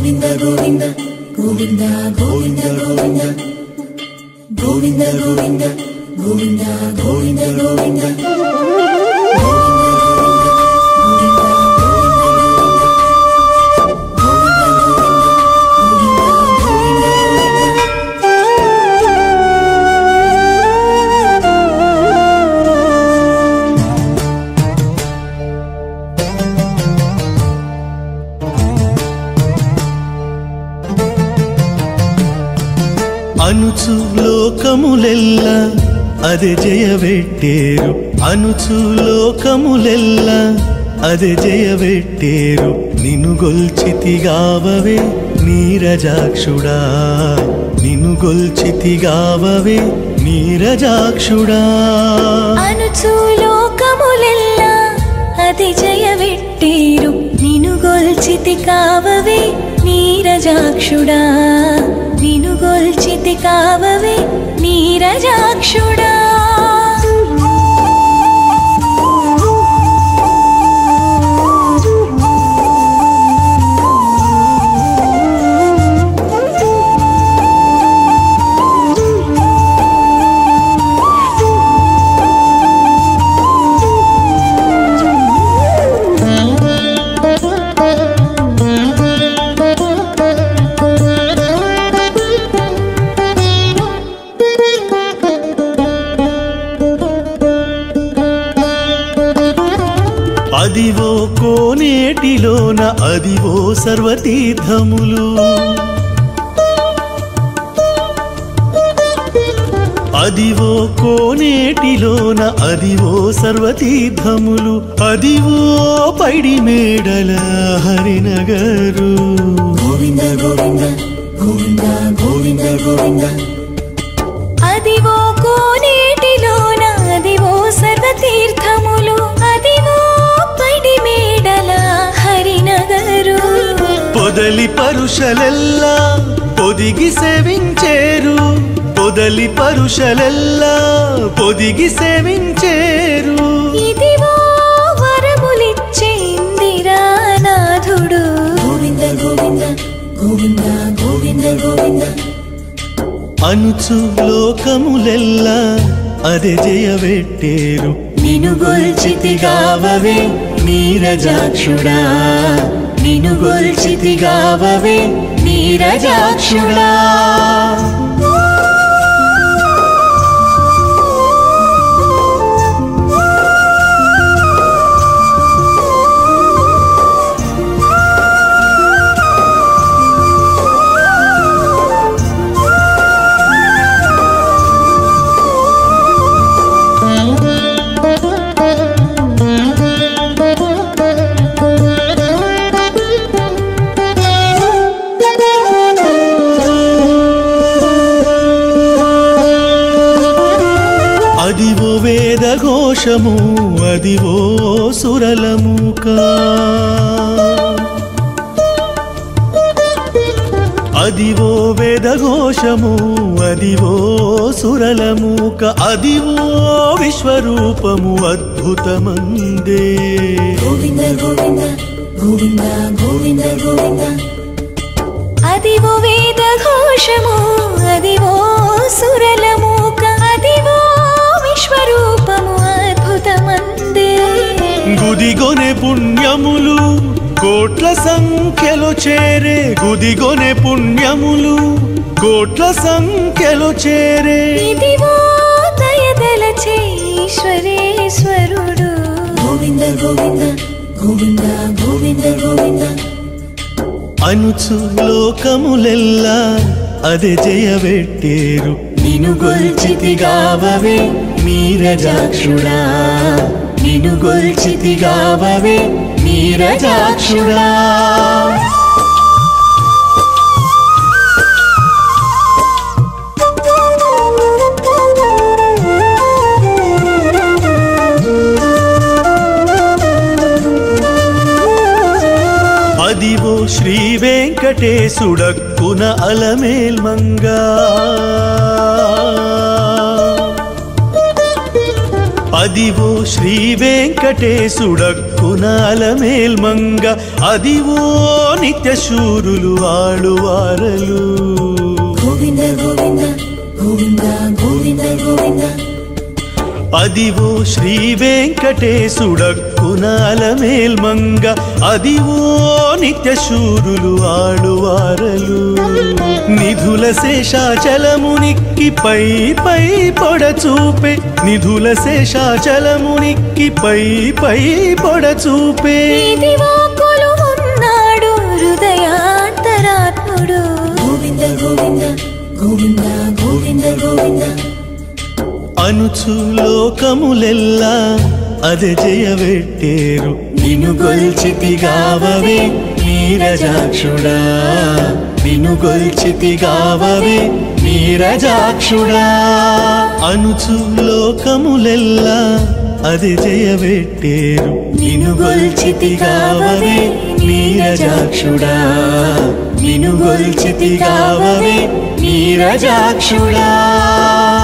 గోవింద గోవింద గోవింద గోవింద గోవింద గోవింద గోవింద గోవింద గోవింద గోవింద అనుచు లోకములెల్ల అదే జయవెట్టేరు అనుచు లోకములెల్ల అదే జయవెట్టేరు నిన్ను గొల్చితిగావవే నీరజాక్షుడా నిన్ను గొల్చితిగావవే నీరజాక్షుడా అనుచు లోకములెల్లా అది జయవెట్టేరు నిను గొల్చితి కావవే నీరజాక్షుడా నిను గొల్చితి కావవే నీరజాక్షుడా అదివో కోనేటిలోన అదివో సర్వతీర్థములు అదివో కోనేటిలోన అదివో సర్వతీర్థములు అదివో పైడి మేడల హరినగరు గోవింద గోవింద గోవింద గోవింద గోవింద అదివో కోనేటిలోన అదివో సర్వతీర్థములు అదివో పడి మేడల హరినగరు పొదలి పరుషలెల్లా పొదిగి సేవించేరు పొదలి పరుషలెల్లా పొదిగి సేవించేరు ఇదివో వరములిచ్చే ఇందిరానాథుడు గోవింద గోవింద గోవింద గోవింద గోవింద అనుచు లోకములెల్లా అదే జయవెట్టేరు నిను గొల్చితిగావవే నీరజాక్షుడా నిను గొల్చితిగావవే నీరజాక్షుడా అదివో వేద ఘోషము అదివో సురలముక అదివో వేద ఘోషము అదివో సురలముక అదివో విశ్వరూపము అద్భుతమందే గోవింద గోవింద గోవింద గోవింద గోవింద అదివో వేద ఘోషము అదివో సురలమూక అదివో విశ్వరూపము అద్భుతమందే గుదిగొనె పుణ్యములు కోట్ల సంఖ్యలో చేరే గుదిగొనె పుణ్యములు కోట్ల సంఖ్యలో చేరే ఇదివో దయదలచే ఈశ్వరేశ్వరుడు గోవింద గోవింద గోవింద గోవింద గోవింద అనుచు లోకములెల్లా అదే జయవెట్టేరు నిను గొల్చితిగావవే నీరజాక్షుడా నిను గొల్చితిగావవే నీరజాక్షుడా అదివో శ్రీ వెంకటేశుడక్కున అలమేల్ మంగా అదివో శ్రీ వెంకటేశుడక్కునాల మేల్మంగ అదివో నిత్యశూరులు ఆడువారలు గోవింద గోవింద గోవింద గోవింద గోవింద అదివో శ్రీ వెంకటేశుడక్కునాల మేల్మంగ అదివో నిత్యశూరులు ఆడువారలు నిధుల శేషాచలమునికి పై పై పొడచూపే నిధుల శేషాచలమునికి పై పై పొడచూపే ఇదివో కొలువున్నాడు హృదయాంతరాత్ముడు గోవింద గోవింద గోవింద గోవింద గోవింద అనుచు లోకములెల్లా అదే జయవెట్టేరు నిను గొల్చితిగావవే నీరజాక్షుడా నిను గొల్చితిగావవే నీరజాక్షుడా అనుచు లోకములెల్లా అదే జయవెట్టేరు నిను గొల్చితిగావవే నీరజాక్షుడా నిను గొల్చితిగావవే నీరజాక్షుడా